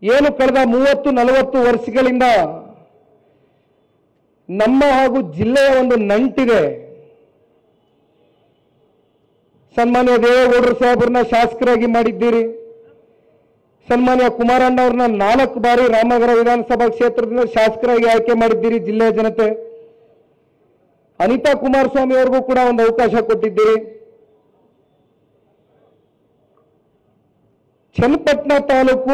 ಏನು ಕಳೆದ ಮೂವತ್ತು ನಲವತ್ತು ವರ್ಷಗಳಿಂದ ನಮ್ಮ ಹಾಗೂ ಜಿಲ್ಲೆಯ ಒಂದು ನಂಟಿದೆ ಸನ್ಮಾನ್ಯ ದೇವೇಗೌಡರು ಸಾಹೇಬ್ರನ್ನ ಶಾಸಕರಾಗಿ ಮಾಡಿದ್ದೀರಿ ಸನ್ಮಾನ್ಯ ಕುಮಾರಣ್ಣ ಅವ್ರನ್ನ ನಾಲ್ಕು ಬಾರಿ ರಾಮನಗರ ವಿಧಾನಸಭಾ ಕ್ಷೇತ್ರದಿಂದ ಶಾಸಕರಾಗಿ ಆಯ್ಕೆ ಮಾಡಿದ್ದೀರಿ ಜಿಲ್ಲೆಯ ಜನತೆ ಅನಿತಾ ಕುಮಾರಸ್ವಾಮಿ ಅವ್ರಿಗೂ ಕೂಡ ಒಂದು ಅವಕಾಶ ಕೊಟ್ಟಿದ್ದೀರಿ ಚನ್ನಪಟ್ಟಣ ತಾಲೂಕು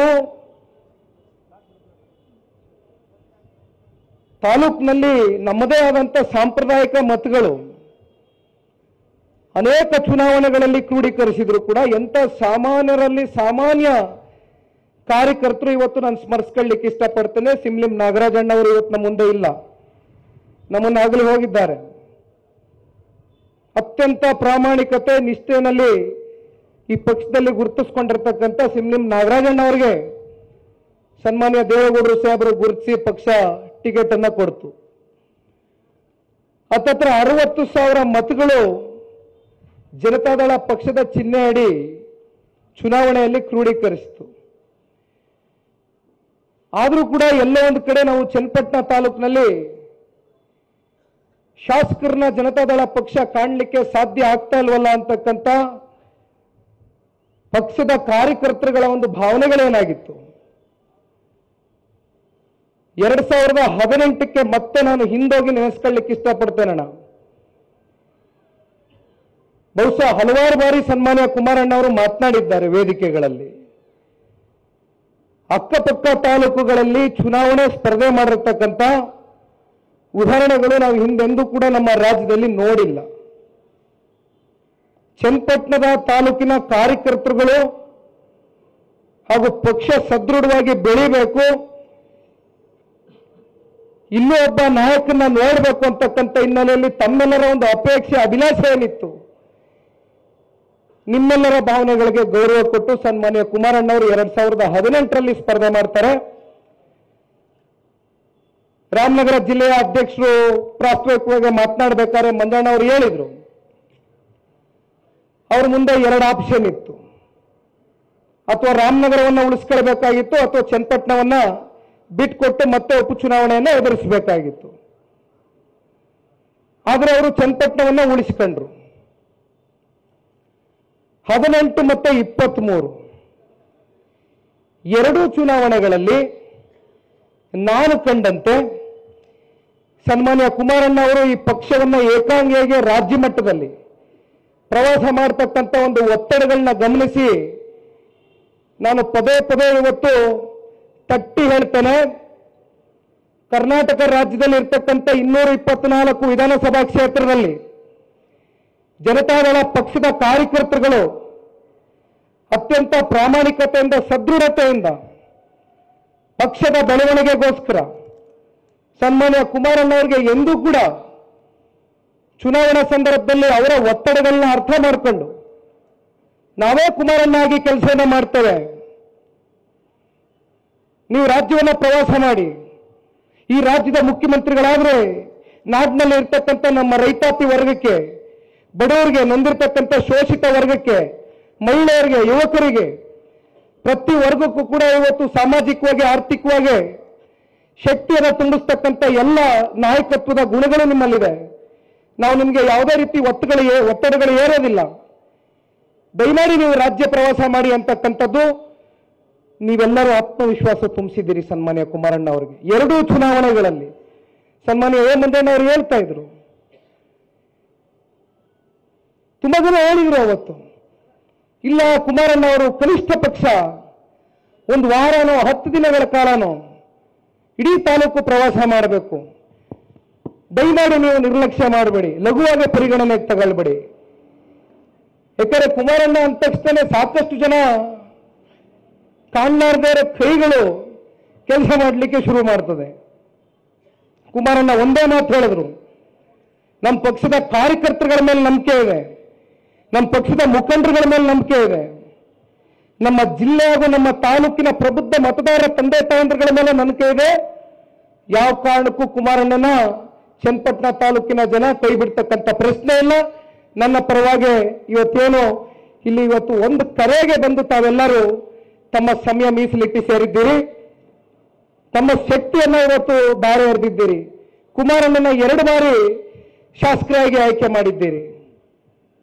ತಾಲೂಕಿನಲ್ಲಿ ನಮ್ಮದೇ ಆದಂಥ ಸಾಂಪ್ರದಾಯಿಕ ಮತಗಳು ಅನೇಕ ಚುನಾವಣೆಗಳಲ್ಲಿ ಕ್ರೋಢೀಕರಿಸಿದ್ರು ಕೂಡ ಎಂಥ ಸಾಮಾನ್ಯರಲ್ಲಿ ಸಾಮಾನ್ಯ ಕಾರ್ಯಕರ್ತರು ಇವತ್ತು ನಾನು ಸ್ಮರಿಸ್ಕೊಳ್ಳಿಕ್ಕೆ ಇಷ್ಟಪಡ್ತೇನೆ ಸಿಮ್ಲಿಂ ನಾಗರಾಜಣ್ಣ ಅವರು ಇವತ್ತು ನಮ್ಮ ಮುಂದೆ ಇಲ್ಲ ನಮ್ಮನ್ನು ಆಗಲಿ ಹೋಗಿದ್ದಾರೆ ಅತ್ಯಂತ ಪ್ರಾಮಾಣಿಕತೆ ನಿಷ್ಠೆನಲ್ಲಿ ಈ ಪಕ್ಷದಲ್ಲಿ ಗುರುತಿಸ್ಕೊಂಡಿರ್ತಕ್ಕಂಥ ಸಿಮ್ಲಿಂ ನಾಗರಾಜಣ್ಣ ಅವರಿಗೆ ಸನ್ಮಾನ್ಯ ದೇವೇಗೌಡರು ಸಾಹೇಬರು ಗುರುತಿಸಿ ಪಕ್ಷ ಟಿಕೆಟ್ ಅನ್ನ ಕೊಡ್ತು ಹತ್ತತ್ರ ಅರವತ್ತು ಸಾವಿರ ಮತಗಳು ಜನತಾದಳ ಪಕ್ಷದ ಚಿಹ್ನೆ ಅಡಿ ಚುನಾವಣೆಯಲ್ಲಿ ಕ್ರೋಢೀಕರಿಸಿತು ಆದರೂ ಕೂಡ ಎಲ್ಲೋ ಒಂದು ಕಡೆ ನಾವು ಚನ್ನಪಟ್ಟಣ ತಾಲೂಕಿನಲ್ಲಿ ಶಾಸಕರನ್ನ ಜನತಾದಳ ಪಕ್ಷ ಕಾಣಲಿಕ್ಕೆ ಸಾಧ್ಯ ಆಗ್ತಾ ಇಲ್ವಲ್ಲ ಅಂತಕ್ಕಂಥ ಪಕ್ಷದ ಕಾರ್ಯಕರ್ತರುಗಳ ಒಂದು ಭಾವನೆಗಳೇನಾಗಿತ್ತು ಎರಡ್ ಸಾವಿರದ ಹದಿನೆಂಟಕ್ಕೆ ಮತ್ತೆ ನಾನು ಹಿಂದೋಗಿ ನೆನೆಸ್ಕೊಳ್ಳಿಕ್ಕೆ ಇಷ್ಟಪಡ್ತೇನಣ್ಣ ಬಹುಶಃ ಹಲವಾರು ಬಾರಿ ಸನ್ಮಾನ್ಯ ಕುಮಾರಣ್ಣ ಅವರು ಮಾತನಾಡಿದ್ದಾರೆ ವೇದಿಕೆಗಳಲ್ಲಿ ಅಕ್ಕಪಕ್ಕ ತಾಲೂಕುಗಳಲ್ಲಿ ಚುನಾವಣೆ ಸ್ಪರ್ಧೆ ಮಾಡಿರ್ತಕ್ಕಂಥ ಉದಾಹರಣೆಗಳು ನಾವು ಹಿಂದೆಂದೂ ಕೂಡ ನಮ್ಮ ರಾಜ್ಯದಲ್ಲಿ ನೋಡಿಲ್ಲ ಚನ್ನಪಟ್ಟಣದ ತಾಲೂಕಿನ ಕಾರ್ಯಕರ್ತರುಗಳು ಹಾಗೂ ಪಕ್ಷ ಸದೃಢವಾಗಿ ಬೆಳಿಬೇಕು ಇನ್ನೂ ಒಬ್ಬ ನಾಯಕನ ನೋಡಬೇಕು ಅಂತಕ್ಕಂಥ ಹಿನ್ನೆಲೆಯಲ್ಲಿ ತಮ್ಮೆಲ್ಲರ ಒಂದು ಅಪೇಕ್ಷೆ ಅಭಿಲಾಷೆ ಏನಿತ್ತು ನಿಮ್ಮೆಲ್ಲರ ಭಾವನೆಗಳಿಗೆ ಗೌರವ ಕೊಟ್ಟು ಸನ್ಮಾನ್ಯ ಕುಮಾರಣ್ಣವರು ಎರಡ್ ಸಾವಿರದ ಹದಿನೆಂಟರಲ್ಲಿ ಸ್ಪರ್ಧೆ ಮಾಡ್ತಾರೆ ರಾಮನಗರ ಜಿಲ್ಲೆಯ ಅಧ್ಯಕ್ಷರು ಪ್ರಾಸ್ತಾವಿಕವಾಗಿ ಮಾತನಾಡಬೇಕಾದ್ರೆ ಮಂಜಣ್ಣ ಅವರು ಹೇಳಿದ್ರು ಅವ್ರ ಮುಂದೆ ಎರಡು ಆಪ್ಷನ್ ಇತ್ತು ಅಥವಾ ರಾಮನಗರವನ್ನ ಉಳಿಸ್ಕೊಳ್ಬೇಕಾಗಿತ್ತು ಅಥವಾ ಚನ್ನಪಟ್ಟಣವನ್ನ ಬಿಟ್ಕೊಟ್ಟು ಮತ್ತೆ ಉಪಚುನಾವಣೆಯನ್ನ ಎದುರಿಸಬೇಕಾಗಿತ್ತು ಆದ್ರೆ ಅವರು ಚನ್ನಪಟ್ಟಣವನ್ನ ಉಳಿಸಿಕೊಂಡ್ರು ಹದಿನೆಂಟು ಮತ್ತೆ ಇಪ್ಪತ್ತ್ಮೂರು ಎರಡೂ ಚುನಾವಣೆಗಳಲ್ಲಿ ನಾನು ಕಂಡಂತೆ ಸನ್ಮಾನ್ಯ ಕುಮಾರಣ್ಣ ಅವರು ಈ ಪಕ್ಷವನ್ನ ಏಕಾಂಗಿಯಾಗಿ ರಾಜ್ಯ ಮಟ್ಟದಲ್ಲಿ ಪ್ರವಾಸ ಮಾಡತಕ್ಕಂಥ ಒಂದು ಒತ್ತಡಗಳನ್ನ ಗಮನಿಸಿ ನಾನು ಪದೇ ಪದೇ ಇವತ್ತು ತಟ್ಟಿ ಹೇಳ್ತೇನೆ ಕರ್ನಾಟಕ ರಾಜ್ಯದಲ್ಲಿ ಇರ್ತಕ್ಕಂಥ ಇನ್ನೂರ ಇಪ್ಪತ್ನಾಲ್ಕು ವಿಧಾನಸಭಾ ಕ್ಷೇತ್ರದಲ್ಲಿ ಜನತಾದಳ ಪಕ್ಷದ ಕಾರ್ಯಕರ್ತರುಗಳು ಅತ್ಯಂತ ಪ್ರಾಮಾಣಿಕತೆಯಿಂದ ಸದೃಢತೆಯಿಂದ ಪಕ್ಷದ ಬೆಳವಣಿಗೆಗೋಸ್ಕರ ಸನ್ಮಾನ್ಯ ಕುಮಾರಣ್ಣ ಅವರಿಗೆ ಎಂದೂ ಕೂಡ ಚುನಾವಣಾ ಸಂದರ್ಭದಲ್ಲಿ ಅವರ ಒತ್ತಡಗಳನ್ನ ಅರ್ಥ ಮಾಡಿಕೊಂಡು ನಾವೇ ಕುಮಾರಣ್ಣ ಆಗಿ ಕೆಲಸವನ್ನ ಮಾಡ್ತೇವೆ ನೀವು ರಾಜ್ಯವನ್ನ ಪ್ರವಾಸ ಮಾಡಿ ಈ ರಾಜ್ಯದ ಮುಖ್ಯಮಂತ್ರಿಗಳಾದ್ರೆ ನಾಡಿನಲ್ಲಿ ಇರ್ತಕ್ಕಂಥ ನಮ್ಮ ರೈತಾಪಿ ವರ್ಗಕ್ಕೆ ಬಡವರಿಗೆ ನೊಂದಿರ್ತಕ್ಕಂಥ ಶೋಷಿತ ವರ್ಗಕ್ಕೆ ಮಹಿಳೆಯರಿಗೆ ಯುವಕರಿಗೆ ಪ್ರತಿ ವರ್ಗಕ್ಕೂ ಕೂಡ ಇವತ್ತು ಸಾಮಾಜಿಕವಾಗಿ ಆರ್ಥಿಕವಾಗಿ ಶಕ್ತಿಯನ್ನು ತುಂಬಿಸ್ತಕ್ಕಂಥ ಎಲ್ಲ ನಾಯಕತ್ವದ ಗುಣಗಳು ನಿಮ್ಮಲ್ಲಿದೆ ನಾವು ನಿಮಗೆ ಯಾವುದೇ ರೀತಿ ಒತ್ತುಗಳು ಏ- ಒತ್ತಡಗಳು ಏರೋದಿಲ್ಲ ದಯಮಾಡಿ ನೀವು ರಾಜ್ಯ ಪ್ರವಾಸ ಮಾಡಿ ಅಂತಕ್ಕಂಥದ್ದು ನೀವೆಲ್ಲರೂ ಆತ್ಮವಿಶ್ವಾಸ ತುಂಬಿಸಿದ್ದೀರಿ ಸನ್ಮಾನ್ಯ ಕುಮಾರಣ್ಣ ಅವರಿಗೆ ಎರಡೂ ಚುನಾವಣೆಗಳಲ್ಲಿ ಸನ್ಮಾನ್ಯ ಎ ಮಂಜಣ್ಣ ಅವರು ಹೇಳ್ತಾ ಇದ್ರು ತುಂಬಾ ಜನ ಹೇಳಿದ್ರು ಅವತ್ತು ಇಲ್ಲ ಕುಮಾರಣ್ಣ ಅವರು ಕನಿಷ್ಠ ಪಕ್ಷ ಒಂದು ವಾರನೋ ಹತ್ತು ದಿನಗಳ ಕಾಲನೋ ಇಡೀ ತಾಲೂಕು ಪ್ರವಾಸ ಮಾಡಬೇಕು ದಯಮಾಡಿ ನೀವು ನಿರ್ಲಕ್ಷ್ಯ ಮಾಡಬೇಡಿ ಲಘುವಾಗಿ ಪರಿಗಣನೆಗೆ ತಗೊಳ್ಬೇಡಿ ಯಾಕಂದ್ರೆ ಕುಮಾರಣ್ಣ ಅಂದ ತಕ್ಷಣ ಸಾಕಷ್ಟು ಜನ ಕಾಣಲಾರ್ದೇ ಇರೋ ಕೈಗಳು ಕೆಲಸ ಮಾಡಲಿಕ್ಕೆ ಶುರು ಮಾಡ್ತದೆ ಕುಮಾರಣ್ಣ ಒಂದೇ ಮಾತು ಹೇಳಿದ್ರು ನಮ್ಮ ಪಕ್ಷದ ಕಾರ್ಯಕರ್ತರುಗಳ ಮೇಲೆ ನಂಬಿಕೆ ಇದೆ ನಮ್ಮ ಪಕ್ಷದ ಮುಖಂಡರುಗಳ ಮೇಲೆ ನಂಬಿಕೆ ಇದೆ ನಮ್ಮ ಜಿಲ್ಲೆ ಹಾಗೂ ನಮ್ಮ ತಾಲೂಕಿನ ಪ್ರಬುದ್ಧ ಮತದಾರರ ತಂದೆ ತಾಯಂದ್ರಗಳ ಮೇಲೆ ನಂಬಿಕೆ ಇದೆ ಯಾವ ಕಾರಣಕ್ಕೂ ಕುಮಾರಣ್ಣನ ಚನ್ನಪಟ್ಟಣ ತಾಲೂಕಿನ ಜನ ಕೈ ಬಿಡ್ತಕ್ಕಂಥ ಪ್ರಶ್ನೆ ಇಲ್ಲ ನನ್ನ ಪರವಾಗಿ ಇವತ್ತೇನು ಇಲ್ಲಿ ಇವತ್ತು ಒಂದು ಕರೆಗೆ ಬಂದು ತಾವೆಲ್ಲರೂ ತಮ್ಮ ಸಮಯ ಮೀಸಲಿಟ್ಟು ಸೇರಿದ್ದೀರಿ ತಮ್ಮ ಶಕ್ತಿಯನ್ನ ಇವತ್ತು ದಾರಿ ಎರೆದಿದ್ದೀರಿ ಕುಮಾರಣ್ಣನ ಎರಡು ಬಾರಿ ಶಾಸಕರಾಗಿ ಆಯ್ಕೆ ಮಾಡಿದ್ದೀರಿ